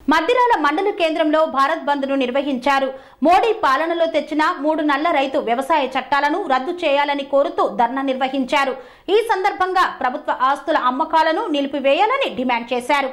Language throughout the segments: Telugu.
మద్దిరాల మండల కేంద్రంలో భారత్ బంద్ ను నిర్వహించారు మోడీ పాలనలో తెచ్చిన మూడు నల్ల రైతు వ్యవసాయ చట్టాలను రద్దు చేయాలని కోరుతూ ధర్నా నిర్వహించారు ఈ సందర్భంగా ప్రభుత్వ ఆస్తుల అమ్మకాలను నిలిపివేయాలని డిమాండ్ చేశారు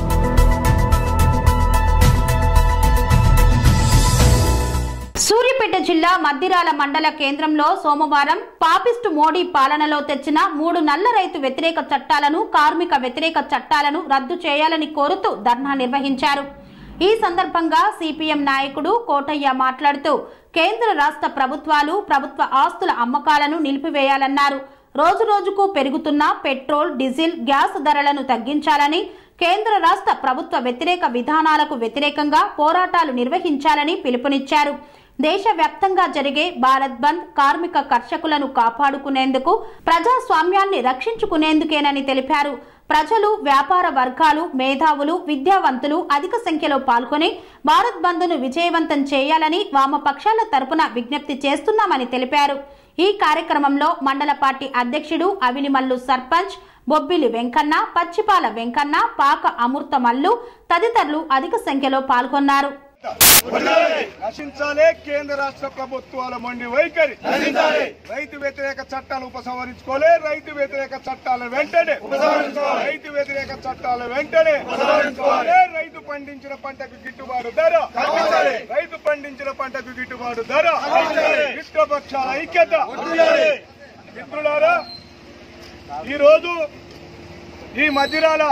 సూర్యాపేట జిల్లా మద్దిరాల మండల కేంద్రంలో సోమవారం పాపిస్టు మోడీ పాలనలో తెచ్చిన మూడు నల్ల రైతు వ్యతిరేక చట్టాలను కార్మిక వ్యతిరేక చట్టాలను రద్దు చేయాలని కోరుతూ ధర్నా నిర్వహించారు ఈ సందర్భంగా సిపిఎం నాయకుడు కోటయ్య మాట్లాడుతూ కేంద్ర రాష్ట్ర ప్రభుత్వాలు ప్రభుత్వ ఆస్తుల అమ్మకాలను నిలిపివేయాలన్నారు రోజు రోజుకు పెరుగుతున్న పెట్రోల్ డీజిల్ గ్యాస్ ధరలను తగ్గించాలని కేంద్ర రాష్ట్ర ప్రభుత్వ వ్యతిరేక విధానాలకు వ్యతిరేకంగా పోరాటాలు నిర్వహించాలని పిలుపునిచ్చారు దేశవ్యాప్తంగా జరిగే భారత్ బంద్ కార్మిక కర్షకులను కాపాడుకునేందుకు ప్రజాస్వామ్యాన్ని రక్షించుకునేందుకేనని తెలిపారు ప్రజలు వ్యాపార వర్గాలు మేధావులు విద్యావంతులు అధిక సంఖ్యలో పాల్గొని భారత్ బంద్ను విజయవంతం చేయాలని వామపక్షాల తరపున విజ్ఞప్తి చేస్తున్నామని తెలిపారు ఈ కార్యక్రమంలో మండల పార్టీ అధ్యక్షుడు అవిలిమల్లు సర్పంచ్ బొబ్బిలి వెంకన్న పచ్చిపాల వెంకన్న పాక అమృతమల్లు తదితరులు అధిక సంఖ్యలో పాల్గొన్నారు నశించాలి కేంద్ర రాష్ట్ర ప్రభుత్వాల మొండి వైఖరి రైతు వ్యతిరేక చట్టాలు ఉపసంహరించుకోలే రైతు వ్యతిరేక చట్టాల వెంటనే రైతు వ్యతిరేక చట్టాల వెంటనే అదే రైతు పండించిన పంటకు గిట్టుబాటు ధర రైతు పండించిన పంటకు గిట్టుబాటు ధర మిత్రపక్షాల ఐక్యత మిత్రులారా ఈ రోజు ఈ మధ్యరాల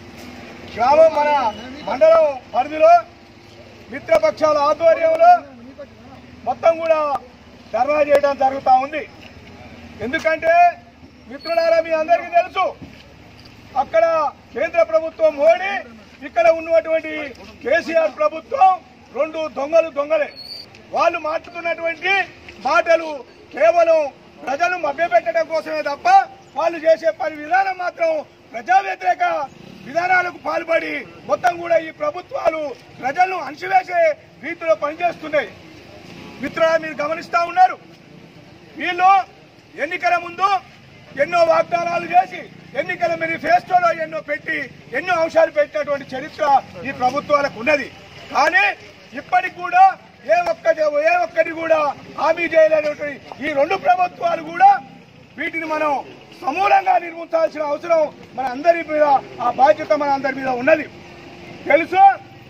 గ్రామం మన మండలం పరిధిలో మిత్రపక్షాల ఆధ్వర్యంలో మొత్తం కూడా ధర్నా చేయడం జరుగుతూ ఉంది ఎందుకంటే మిత్రులారా మీ అందరికీ తెలుసు అక్కడ కేంద్ర ప్రభుత్వం మోడీ ఇక్కడ ఉన్నటువంటి కేసీఆర్ ప్రభుత్వం రెండు దొంగలు దొంగలే వాళ్ళు మాట్లాడుతున్నటువంటి మాటలు కేవలం ప్రజలు మభ్యపెట్టడం కోసమే తప్ప వాళ్ళు చేసే పని విధానం మాత్రం ప్రజా వ్యతిరేక విధానాలకు పాల్పడి మొత్తం కూడా ఈ ప్రభుత్వాలు ప్రజలను అణిచివేసే రీతిలో పనిచేస్తున్నాయి మిత్రుల మీరు గమనిస్తా ఉన్నారు వీళ్ళు ఎన్నికల ముందు ఎన్నో వాగ్దానాలు చేసి ఎన్నికల మేనిఫెస్టోలో ఎన్నో పెట్టి ఎన్నో అంశాలు పెట్టినటువంటి చరిత్ర ఈ ప్రభుత్వాలకు ఉన్నది కానీ ఇప్పటికి కూడా ఏ ఒక్క ఏ ఒక్కటి కూడా హామీ చేయలేనటువంటి ఈ రెండు ప్రభుత్వాలు కూడా వీటిని మనం సమూలంగా నిర్మించాల్సిన అవసరం మన అందరి మీద ఆ బాధ్యత మన అందరి మీద ఉన్నది తెలుసు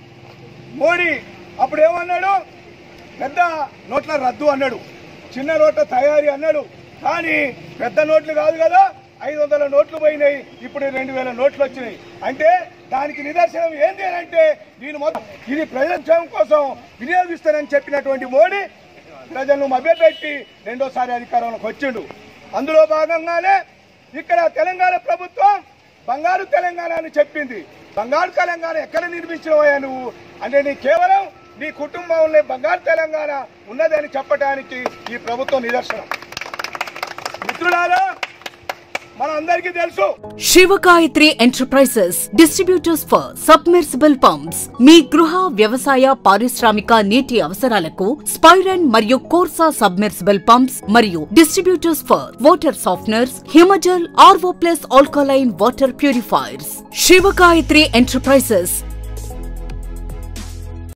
మోడీ అప్పుడు ఏమన్నాడు పెద్ద నోట్ల రద్దు అన్నాడు చిన్న నోట్ల తయారీ అన్నాడు కానీ పెద్ద నోట్లు కాదు కదా ఐదు వందల నోట్లు పోయినాయి ఇప్పుడు రెండు వేల నోట్లు వచ్చినాయి అంటే దానికి నిదర్శనం ఏంటి అని అంటే దీని మొత్తం ఇది ప్రజల క్షేమం కోసం వినియోగిస్తానని చెప్పినటువంటి మోడీ ప్రజలను మభ్యపెట్టి రెండోసారి అధికారంలోకి వచ్చిండు అందులో భాగంగానే ఇక్కడ తెలంగాణ ప్రభుత్వం బంగారు తెలంగాణ అని చెప్పింది బంగారు తెలంగాణ ఎక్కడ నిర్మించినవయ్యా నువ్వు అంటే నీ కేవలం నీ కుటుంబంలో బంగారు తెలంగాణ ఉన్నదని చెప్పడానికి ఈ ప్రభుత్వం నిదర్శనం మిత్రులారా మన అందరికీ తెలుసు Shivagayatri enterprises distributors for submersible pumps మీ గృహ వ్యవసాయ పారిశ్రామిక నీటి అవసరాలకు స్పైరన్ మరియు కోర్సా సబ్మెర్సిబుల్ పంప్స్ మరియు distributors for water softeners Himajal RO plus alkaline water purifiers Shivagayatri enterprises